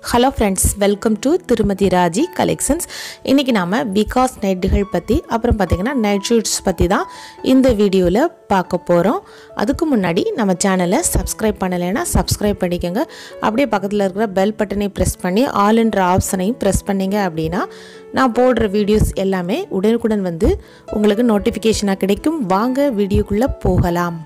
hello friends welcome to திருமதி Raji collections இன்றைக்கி நாம் விகாஸ் நைட்டுகள் பற்றி அப்புறம் பார்த்திங்கன்னா நைட் ஷூட்ஸ் பற்றி தான் இந்த வீடியோவில் பார்க்க போகிறோம் அதுக்கு முன்னாடி நம்ம சேனலை சப்ஸ்கிரைப் பண்ணலைன்னா சப்ஸ்கிரைப் பண்ணிக்கோங்க அப்படியே பக்கத்தில் இருக்கிற பெல் பட்டனை ப்ரெஸ் பண்ணி ஆல்ன்ற ஆப்ஷனையும் ப்ரெஸ் பண்ணிங்க அப்படின்னா நான் போடுற வீடியோஸ் எல்லாமே உடனுக்குடன் வந்து உங்களுக்கு நோட்டிஃபிகேஷனாக கிடைக்கும் வாங்க வீடியோக்குள்ளே போகலாம்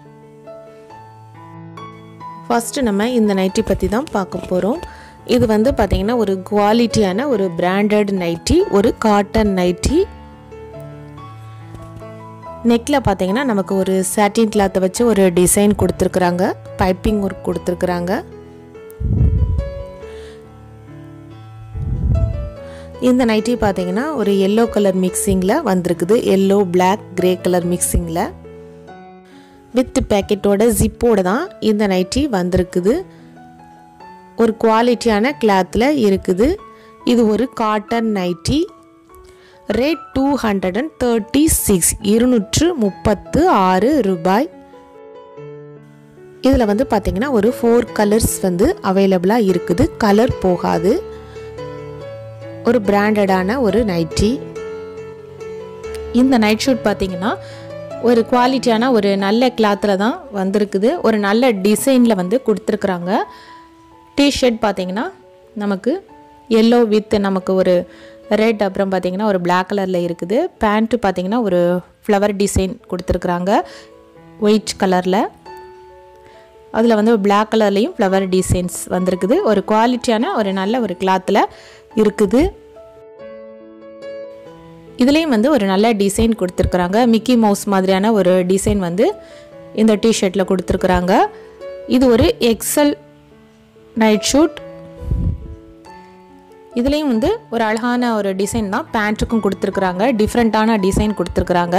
ஃபஸ்ட்டு நம்ம இந்த நைட்டி பற்றி தான் பார்க்க போகிறோம் இது வந்து பார்த்திங்கன்னா ஒரு குவாலிட்டியான ஒரு பிராண்டட் நைட்டி ஒரு காட்டன் நைட்டி நெக்கில் பார்த்தீங்கன்னா நமக்கு ஒரு சாட்டின் கிளாத்தை வச்சு ஒரு டிசைன் கொடுத்துருக்குறாங்க பைப்பிங் ஒர்க் கொடுத்துருக்குறாங்க இந்த நைட்டி பார்த்தீங்கன்னா ஒரு எல்லோ கலர் மிக்சிங்கில் வந்திருக்குது எல்லோ பிளாக் கிரே கலர் மிக்சிங்கில் வித் பேக்கெட்டோட ஜிப்போட தான் இந்த நைட்டி வந்திருக்குது ஒரு குவாலிட்டியான கிளாத்தில் இருக்குது இது ஒரு cotton nightie rate two hundred and thirty six இருநூற்று முப்பத்து ஆறு ரூபாய் இதில் வந்து பார்த்திங்கன்னா ஒரு ஃபோர் கலர்ஸ் வந்து அவைலபிளாக இருக்குது கலர் போகாது ஒரு பிராண்டடான ஒரு நைட்டி இந்த நைட் ஷூட் பார்த்திங்கன்னா ஒரு குவாலிட்டியான ஒரு நல்ல கிளாத்தில் தான் வந்திருக்குது ஒரு நல்ல டிசைனில் வந்து கொடுத்துருக்குறாங்க டிஷர்ட் பார்த்தீங்கன்னா நமக்கு எல்லோ வித் நமக்கு ஒரு ரெட் அப்புறம் பார்த்தீங்கன்னா ஒரு பிளாக் கலரில் இருக்குது பேண்ட்டு பார்த்தீங்கன்னா ஒரு ஃப்ளவர் டிசைன் கொடுத்துருக்குறாங்க ஒயிட் கலரில் அதில் வந்து பிளாக் கலர்லேயும் ஃப்ளவர் டிசைன்ஸ் வந்திருக்குது ஒரு குவாலிட்டியான ஒரு நல்ல ஒரு கிளாத்தில் இருக்குது இதுலேயும் வந்து ஒரு நல்ல டிசைன் கொடுத்துருக்குறாங்க மிக்கி மவுஸ் மாதிரியான ஒரு டிசைன் வந்து இந்த டிஷர்ட்டில் கொடுத்துருக்குறாங்க இது ஒரு எக்ஸல் நைட் ஷூட் இதுலேயும் வந்து ஒரு அழகான ஒரு டிசைன் தான் பேண்ட்டுக்கும் கொடுத்துருக்குறாங்க டிஃப்ரெண்ட்டான டிசைன் கொடுத்துருக்குறாங்க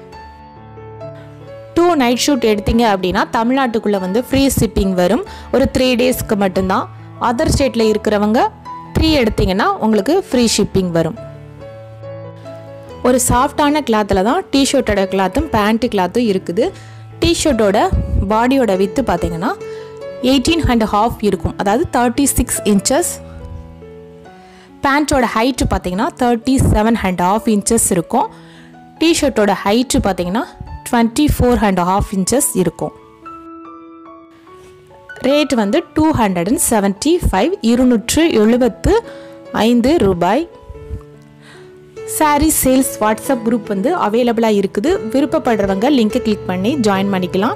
டூ நைட் ஷூட் எடுத்தீங்க அப்படின்னா தமிழ்நாட்டுக்குள்ளே வந்து ஃப்ரீ ஷிப்பிங் வரும் ஒரு த்ரீ டேஸ்க்கு மட்டும்தான் அதர் ஸ்டேட்டில் இருக்கிறவங்க த்ரீ எடுத்தீங்கன்னா உங்களுக்கு ஃப்ரீ ஷிப்பிங் வரும் ஒரு சாஃப்டான கிளாத்தில் தான் டிஷர்ட்டோட கிளாத்தும் பேண்ட்டு கிளாத்தும் இருக்குது டிஷர்ட்டோட பாடியோட வித்து பார்த்தீங்கன்னா எயிட்டீன் அண்ட் ஹாஃப் இருக்கும் அதாவது தேர்ட்டி சிக்ஸ் இன்ச்சஸ் பேண்ட்டோட ஹைட்டு பார்த்தீங்கன்னா thirty seven and half inches இருக்கும் டிஷர்ட்டோட ஹைட்டு பார்த்தீங்கன்னா twenty four and half inches இருக்கும் ரேட் வந்து two hundred and seventy five இருநூற்று எழுபத்து ஐந்து ரூபாய் சாரீ சேல்ஸ் வாட்ஸ்அப் குரூப் வந்து அவைலபிளாக இருக்குது விருப்பப்படுறவங்க லிங்க்கை கிளிக் பண்ணி ஜாயின் பண்ணிக்கலாம்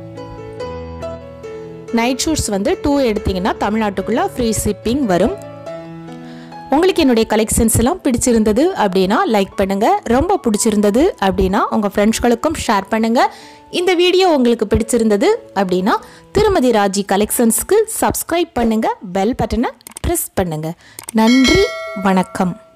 நைட் ஷூட்ஸ் வந்து டூ எடுத்தீங்கன்னா தமிழ்நாட்டுக்குள்ளே ஃப்ரீ ஷிப்பிங் வரும் உங்களுக்கு என்னுடைய கலெக்ஷன்ஸ் எல்லாம் பிடிச்சிருந்தது அப்படின்னா லைக் பண்ணுங்கள் ரொம்ப பிடிச்சிருந்தது அப்படின்னா உங்கள் ஃப்ரெண்ட்ஸ்களுக்கும் ஷேர் பண்ணுங்கள் இந்த வீடியோ உங்களுக்கு பிடிச்சிருந்தது அப்படின்னா திருமதி ராஜி கலெக்ஷன்ஸ்க்கு சப்ஸ்கிரைப் பண்ணுங்கள் பெல் பட்டனை ப்ரெஸ் பண்ணுங்கள் நன்றி வணக்கம்